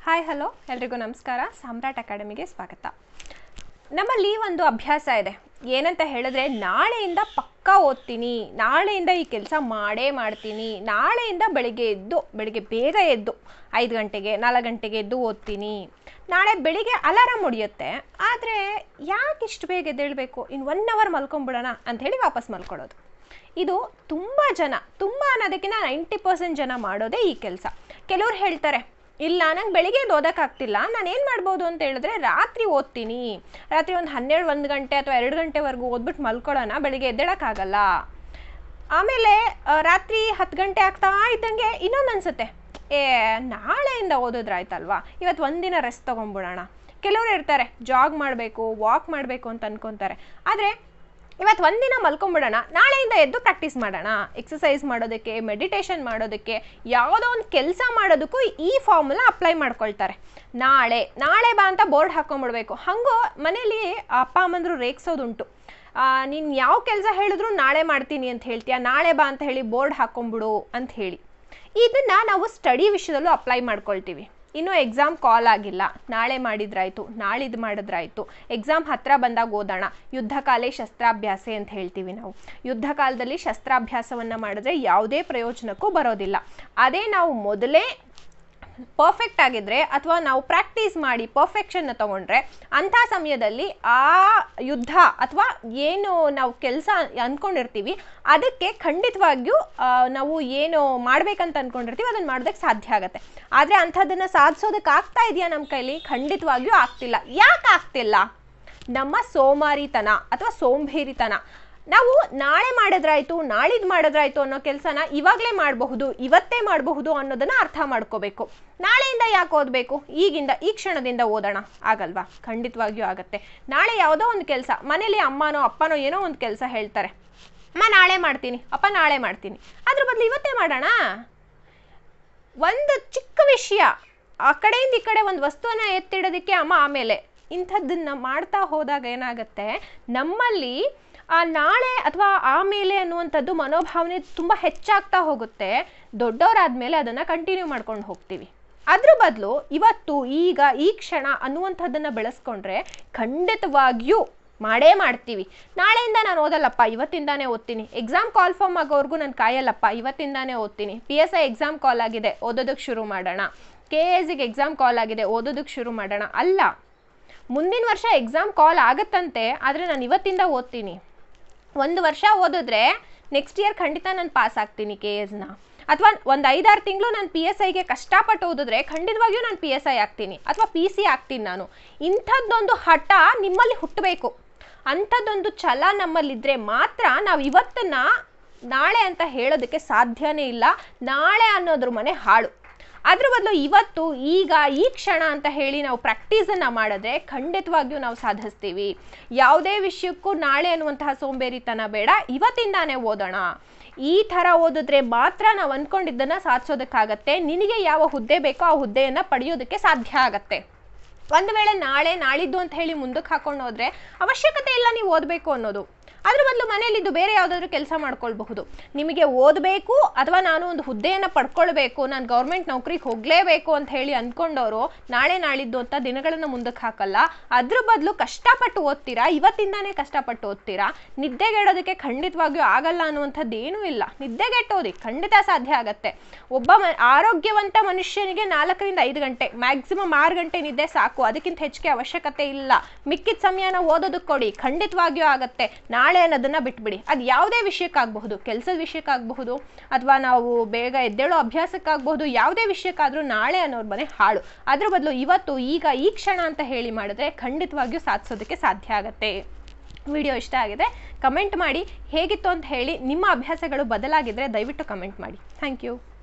hi hello ಎಲ್ರಿಗೂ ನಮಸ್ಕಾರ ಸಾಮ್ರಾಟ್ ಅಕಾಡೆಮಿಗೆ ಸ್ವಾಗತ ನಮ್ಮಲ್ಲಿ ಒಂದು ಅಭ್ಯಾಸ ಇದೆ ಏನಂತ ಹೇಳಿದ್ರೆ ನಾಳೆಯಿಂದ ಪಕ್ಕಾ ಓದ್ತೀನಿ ನಾಳೆಯಿಂದ ಈ ಕೆಲಸ ಮಾಡೇ ಮಾಡ್ತೀನಿ ನಾಳೆಯಿಂದ ಬೆಳಿಗ್ಗೆ ಎದ್ದು ಬೆಳಿಗ್ಗೆ ಬೇಗ ಎದ್ದು ಐದು ಗಂಟೆಗೆ ನಾಲ್ಕು ಗಂಟೆಗೆ ಎದ್ದು ಓದ್ತೀನಿ ನಾಳೆ ಬೆಳಿಗ್ಗೆ ಅಲಾರಾಮ್ ಹೊಡಿಯುತ್ತೆ ಆದರೆ ಯಾಕೆ ಇಷ್ಟು ಬೇಗ ಎದ್ದೇಳಬೇಕು ಇನ್ನು ಒನ್ ಅವರ್ ಮಲ್ಕೊಂಬಿಡೋಣ ಅಂಥೇಳಿ ವಾಪಸ್ ಮಲ್ಕೊಳ್ಳೋದು ಇದು ತುಂಬ ಜನ ತುಂಬ ಅನ್ನೋದಕ್ಕಿಂತ ನೈಂಟಿ ಪರ್ಸೆಂಟ್ ಜನ ಮಾಡೋದೇ ಈ ಕೆಲಸ ಕೆಲವ್ರು ಹೇಳ್ತಾರೆ ಇಲ್ಲ ನಂಗೆ ಬೆಳಿಗ್ಗೆ ಎದ್ದು ಓದೋಕ್ಕಾಗ್ತಿಲ್ಲ ನಾನು ಏನು ಮಾಡ್ಬೋದು ಅಂತ ಹೇಳಿದ್ರೆ ರಾತ್ರಿ ಓದ್ತೀನಿ ರಾತ್ರಿ ಒಂದು ಹನ್ನೆರಡು ಒಂದು ಗಂಟೆ ಅಥವಾ ಎರಡು ಗಂಟೆವರೆಗೂ ಓದ್ಬಿಟ್ಟು ಮಲ್ಕೊಳ್ಳೋಣ ಬೆಳಿಗ್ಗೆ ಎದ್ದೇಳೋಕ್ಕಾಗಲ್ಲ ಆಮೇಲೆ ಆ, ರಾತ್ರಿ ಹತ್ತು ಗಂಟೆ ಆಗ್ತಾ ಇದ್ದಂಗೆ ಇನ್ನೊಂದು ಅನ್ಸುತ್ತೆ ಏ ನಾಳೆಯಿಂದ ಓದಿದ್ರಾಯ್ತಲ್ವಾ ಇವತ್ತು ಒಂದಿನ ರೆಸ್ಟ್ ತೊಗೊಂಬಿಡೋಣ ಕೆಲವರು ಇರ್ತಾರೆ ಜಾಗ್ ಮಾಡಬೇಕು ವಾಕ್ ಮಾಡಬೇಕು ಅಂತ ಅನ್ಕೊತಾರೆ ಆದರೆ ಇವತ್ತು ಒಂದಿನ ಮಲ್ಕೊಂಬಿಡೋಣ ನಾಳೆಯಿಂದ ಎದ್ದು ಪ್ರಾಕ್ಟೀಸ್ ಮಾಡೋಣ ಎಕ್ಸಸೈಸ್ ಮಾಡೋದಕ್ಕೆ ಮೆಡಿಟೇಷನ್ ಮಾಡೋದಕ್ಕೆ ಯಾವುದೋ ಒಂದು ಕೆಲಸ ಮಾಡೋದಕ್ಕೂ ಈ ಫಾರ್ಮುಲಾ ಅಪ್ಲೈ ಮಾಡ್ಕೊಳ್ತಾರೆ ನಾಳೆ ನಾಳೆ ಬಾ ಅಂತ ಬೋರ್ಡ್ ಹಾಕೊಂಡ್ಬಿಡ್ಬೇಕು ಹಾಗೂ ಮನೇಲಿ ಅಪ್ಪ ಅಮ್ಮಂದ್ರು ರೇಗ್ಸೋದುಂಟು ನೀನು ಯಾವ ಕೆಲಸ ಹೇಳಿದ್ರು ನಾಳೆ ಮಾಡ್ತೀನಿ ಅಂತ ಹೇಳ್ತೀಯ ನಾಳೆ ಬಾ ಅಂತ ಹೇಳಿ ಬೋರ್ಡ್ ಹಾಕೊಂಬಿಡು ಅಂತ ಹೇಳಿ ಇದನ್ನ ನಾವು ಸ್ಟಡಿ ವಿಷಯದಲ್ಲೂ ಅಪ್ಲೈ ಮಾಡ್ಕೊಳ್ತೀವಿ ಇನ್ನೂ ಎಕ್ಸಾಮ್ ಕಾಲ್ ಆಗಿಲ್ಲ ನಾಳೆ ಮಾಡಿದ್ರಾಯ್ತು ನಾಳಿದ್ದು ಮಾಡಿದ್ರಾಯ್ತು ಎಕ್ಸಾಮ್ ಹತ್ರ ಬಂದಾಗ ಓದೋಣ ಯುದ್ಧ ಕಾಲೇ ಶಸ್ತ್ರಾಭ್ಯಾಸ ಅಂತ ಹೇಳ್ತೀವಿ ನಾವು ಯುದ್ಧ ಕಾಲದಲ್ಲಿ ಶಸ್ತ್ರಾಭ್ಯಾಸವನ್ನು ಮಾಡಿದ್ರೆ ಯಾವುದೇ ಪ್ರಯೋಜನಕ್ಕೂ ಬರೋದಿಲ್ಲ ಅದೇ ನಾವು ಮೊದಲೇ ಪರ್ಫೆಕ್ಟ್ ಆಗಿದ್ರೆ ಅಥವಾ ನಾವು ಪ್ರಾಕ್ಟೀಸ್ ಮಾಡಿ ಪರ್ಫೆಕ್ಷನ್ನ ತಗೊಂಡ್ರೆ ಅಂಥ ಸಮಯದಲ್ಲಿ ಆ ಯುದ್ಧ ಅಥವಾ ಏನು ನಾವು ಕೆಲಸ ಅಂದ್ಕೊಂಡಿರ್ತೀವಿ ಅದಕ್ಕೆ ಖಂಡಿತವಾಗಿಯೂ ಆ, ನಾವು ಏನು ಮಾಡ್ಬೇಕಂತ ಅಂದ್ಕೊಂಡಿರ್ತೀವಿ ಅದನ್ನು ಮಾಡೋದಕ್ಕೆ ಸಾಧ್ಯ ಆಗುತ್ತೆ ಆದರೆ ಅಂಥದ್ದನ್ನು ಸಾಧಿಸೋದಕ್ಕೆ ಆಗ್ತಾ ಇದೆಯಾ ನಮ್ಮ ಕೈಲಿ ಖಂಡಿತವಾಗಿಯೂ ಆಗ್ತಿಲ್ಲ ಯಾಕೆ ಆಗ್ತಿಲ್ಲ ನಮ್ಮ ಸೋಮಾರಿತನ ಅಥವಾ ಸೋಂಬೇರಿತನ ನಾವು ನಾಳೆ ಮಾಡಿದ್ರಾಯ್ತು ನಾಳಿದ್ದು ಮಾಡಿದ್ರಾಯ್ತು ಅನ್ನೋ ಕೆಲಸನ ಇವಾಗಲೇ ಮಾಡಬಹುದು ಇವತ್ತೇ ಮಾಡಬಹುದು ಅನ್ನೋದನ್ನ ಅರ್ಥ ಮಾಡ್ಕೋಬೇಕು ನಾಳೆಯಿಂದ ಯಾಕೆ ಓದಬೇಕು ಈಗಿಂದ ಈ ಕ್ಷಣದಿಂದ ಓದೋಣ ಆಗಲ್ವಾ ಖಂಡಿತವಾಗಿಯೂ ಆಗತ್ತೆ ನಾಳೆ ಯಾವುದೋ ಒಂದು ಕೆಲಸ ಮನೇಲಿ ಅಮ್ಮನೋ ಅಪ್ಪನೋ ಏನೋ ಒಂದು ಕೆಲಸ ಹೇಳ್ತಾರೆ ಅಮ್ಮ ನಾಳೆ ಮಾಡ್ತೀನಿ ಅಪ್ಪ ನಾಳೆ ಮಾಡ್ತೀನಿ ಅದ್ರ ಬದಲು ಇವತ್ತೇ ಮಾಡೋಣ ಒಂದು ಚಿಕ್ಕ ವಿಷಯ ಆ ಕಡೆಯಿಂದ ಈ ಕಡೆ ಒಂದು ವಸ್ತುವನ್ನ ಎತ್ತಿಡೋದಕ್ಕೆ ಅಮ್ಮ ಆಮೇಲೆ ಇಂಥದ್ದನ್ನ ಮಾಡ್ತಾ ಹೋದಾಗ ಏನಾಗುತ್ತೆ ನಮ್ಮಲ್ಲಿ ಆ ನಾಳೆ ಅಥವಾ ಆಮೇಲೆ ಅನ್ನುವಂಥದ್ದು ಮನೋಭಾವನೆ ತುಂಬ ಹೆಚ್ಚಾಗ್ತಾ ಹೋಗುತ್ತೆ ದೊಡ್ಡವರಾದ್ಮೇಲೆ ಅದನ್ನು ಕಂಟಿನ್ಯೂ ಮಾಡ್ಕೊಂಡು ಹೋಗ್ತೀವಿ ಅದ್ರ ಬದಲು ಇವತ್ತು ಈಗ ಈ ಕ್ಷಣ ಅನ್ನುವಂಥದ್ದನ್ನು ಬೆಳೆಸ್ಕೊಂಡ್ರೆ ಖಂಡಿತವಾಗಿಯೂ ಮಾಡೇ ಮಾಡ್ತೀವಿ ನಾಳೆಯಿಂದ ನಾನು ಓದಲ್ಲಪ್ಪ ಇವತ್ತಿಂದಾನೇ ಓದ್ತೀನಿ ಎಕ್ಸಾಮ್ ಕಾಲ್ ಫಾರ್ಮ್ ಆಗೋವರೆಗೂ ನಾನು ಕಾಯಲ್ಲಪ್ಪ ಇವತ್ತಿಂದಾನೇ ಓದ್ತೀನಿ P S I exam call ಆಗಿದೆ ಓದೋದಕ್ಕೆ ಶುರು ಮಾಡೋಣ ಕೆ ಎಸ್ಗೆ ಎಕ್ಸಾಮ್ ಕಾಲ್ ಆಗಿದೆ ಓದೋದಕ್ಕೆ ಶುರು ಮಾಡೋಣ ಅಲ್ಲ ಮುಂದಿನ ವರ್ಷ ಎಕ್ಸಾಮ್ ಕಾಲ್ ಆಗತ್ತಂತೆ ಆದರೆ ನಾನು ಇವತ್ತಿಂದ ಓದ್ತೀನಿ ಒಂದು ವರ್ಷ ಓದಿದ್ರೆ ನೆಕ್ಸ್ಟ್ ಇಯರ್ ಖಂಡಿತ ನಾನು ಪಾಸ್ ಆಗ್ತೀನಿ ಕೆ ಎಸ್ನ ಅಥವಾ ಒಂದು ಐದಾರು ತಿಂಗಳು ನಾನು ಪಿ ಎಸ್ ಐಗೆ ಕಷ್ಟಪಟ್ಟು ಓದಿದ್ರೆ ಖಂಡಿತವಾಗಿಯೂ ನಾನು ಪಿ ಎಸ್ ಐ ಆಗ್ತೀನಿ ಅಥವಾ ಪಿ ಸಿ ಆಗ್ತೀನಿ ನಾನು ಇಂಥದ್ದೊಂದು ಹಠ ನಿಮ್ಮಲ್ಲಿ ಹುಟ್ಟಬೇಕು ಅಂಥದ್ದೊಂದು ಛಲ ನಮ್ಮಲ್ಲಿದ್ದರೆ ಮಾತ್ರ ನಾವು ಇವತ್ತನ್ನ ನಾಳೆ ಅಂತ ಹೇಳೋದಕ್ಕೆ ಸಾಧ್ಯನೇ ಇಲ್ಲ ನಾಳೆ ಅನ್ನೋದ್ರ ಮನೆ ಹಾಳು ಅದ್ರ ಬದಲು ಇವತ್ತು ಈಗ ಈ ಕ್ಷಣ ಅಂತ ಹೇಳಿ ನಾವು ಪ್ರಾಕ್ಟೀಸನ್ನು ಮಾಡಿದ್ರೆ ಖಂಡಿತವಾಗಿಯೂ ನಾವು ಸಾಧಿಸ್ತೀವಿ ಯಾವುದೇ ವಿಷಯಕ್ಕೂ ನಾಳೆ ಅನ್ನುವಂತಹ ಸೋಂಬೇರಿತನ ಬೇಡ ಇವತ್ತಿಂದಾನೇ ಓದೋಣ ಈ ಥರ ಓದಿದ್ರೆ ಮಾತ್ರ ನಾವು ಅಂದ್ಕೊಂಡಿದ್ದನ್ನು ಸಾಧಿಸೋದಕ್ಕಾಗತ್ತೆ ನಿನಗೆ ಯಾವ ಹುದ್ದೆ ಬೇಕೋ ಆ ಹುದ್ದೆಯನ್ನು ಪಡೆಯೋದಕ್ಕೆ ಸಾಧ್ಯ ಆಗತ್ತೆ ಒಂದು ವೇಳೆ ನಾಳೆ ನಾಳಿದ್ದು ಅಂತ ಹೇಳಿ ಮುಂದಕ್ಕೆ ಹಾಕೊಂಡು ಹೋದ್ರೆ ಅವಶ್ಯಕತೆ ಇಲ್ಲ ನೀವು ಓದಬೇಕು ಅನ್ನೋದು ಅದ್ರ ಬದಲು ಮನೇಲಿದ್ದು ಬೇರೆ ಯಾವುದಾದ್ರೂ ಕೆಲಸ ಮಾಡ್ಕೊಳ್ಬಹುದು ನಿಮಗೆ ಓದಬೇಕು ಅಥವಾ ನಾನು ಒಂದು ಹುದ್ದೆಯನ್ನು ಪಡ್ಕೊಳ್ಬೇಕು ನಾನು ಗೌರ್ಮೆಂಟ್ ನೌಕರಿಗೆ ಹೋಗಲೇಬೇಕು ಅಂತ ಹೇಳಿ ಅಂದ್ಕೊಂಡವರು ನಾಳೆ ನಾಳಿದ್ದು ಅಂತ ದಿನಗಳನ್ನು ಮುಂದಕ್ಕೆ ಹಾಕಲ್ಲ ಅದ್ರ ಬದಲು ಕಷ್ಟಪಟ್ಟು ಓದ್ತೀರಾ ಇವತ್ತಿಂದಾನೇ ಕಷ್ಟಪಟ್ಟು ಓದ್ತೀರಾ ನಿದ್ದೆಗೆಡೋದಕ್ಕೆ ಖಂಡಿತವಾಗಿಯೂ ಆಗಲ್ಲ ಅನ್ನುವಂಥದ್ದು ಏನೂ ಇಲ್ಲ ನಿದ್ದೆಗೆಟ್ಟೋದಿ ಖಂಡಿತ ಸಾಧ್ಯ ಆಗತ್ತೆ ಒಬ್ಬ ಮ ಆರೋಗ್ಯವಂತ ಮನುಷ್ಯನಿಗೆ ನಾಲ್ಕರಿಂದ ಐದು ಗಂಟೆ ಮ್ಯಾಕ್ಸಿಮಮ್ ಆರು ಗಂಟೆ ನಿದ್ದೆ ಸಾಕು ಅದಕ್ಕಿಂತ ಹೆಚ್ಚಿಗೆ ಅವಶ್ಯಕತೆ ಇಲ್ಲ ಮಿಕ್ಕಿದ ಸಮಯನ ಓದೋದಕ್ಕೆ ಕೊಡಿ ಖಂಡಿತವಾಗಿಯೂ ಆಗತ್ತೆ ನಾಳೆ ಅನ್ನೋದನ್ನ ಬಿಟ್ಬಿಡಿ ಅದು ಯಾವುದೇ ವಿಷಯಕ್ಕಾಗಬಹುದು ಕೆಲಸದ ವಿಷಯಕ್ಕಾಗಬಹುದು ಅಥವಾ ನಾವು ಬೇಗ ಎದ್ದೇಳೋ ಅಭ್ಯಾಸಕ್ಕಾಗಬಹುದು ಯಾವುದೇ ವಿಷಯಕ್ಕಾದ್ರೂ ನಾಳೆ ಅನ್ನೋರ್ ಮನೆ ಹಾಳು ಅದ್ರ ಬದಲು ಇವತ್ತು ಈಗ ಈ ಕ್ಷಣ ಅಂತ ಹೇಳಿ ಮಾಡಿದ್ರೆ ಖಂಡಿತವಾಗಿಯೂ ಸಾಧಿಸೋದಕ್ಕೆ ಸಾಧ್ಯ ಆಗತ್ತೆ ವಿಡಿಯೋ ಇಷ್ಟ ಆಗಿದೆ ಕಮೆಂಟ್ ಮಾಡಿ ಹೇಗಿತ್ತು ಅಂತ ಹೇಳಿ ನಿಮ್ಮ ಅಭ್ಯಾಸಗಳು ಬದಲಾಗಿದ್ದರೆ ದಯವಿಟ್ಟು ಕಮೆಂಟ್ ಮಾಡಿ ಥ್ಯಾಂಕ್ ಯು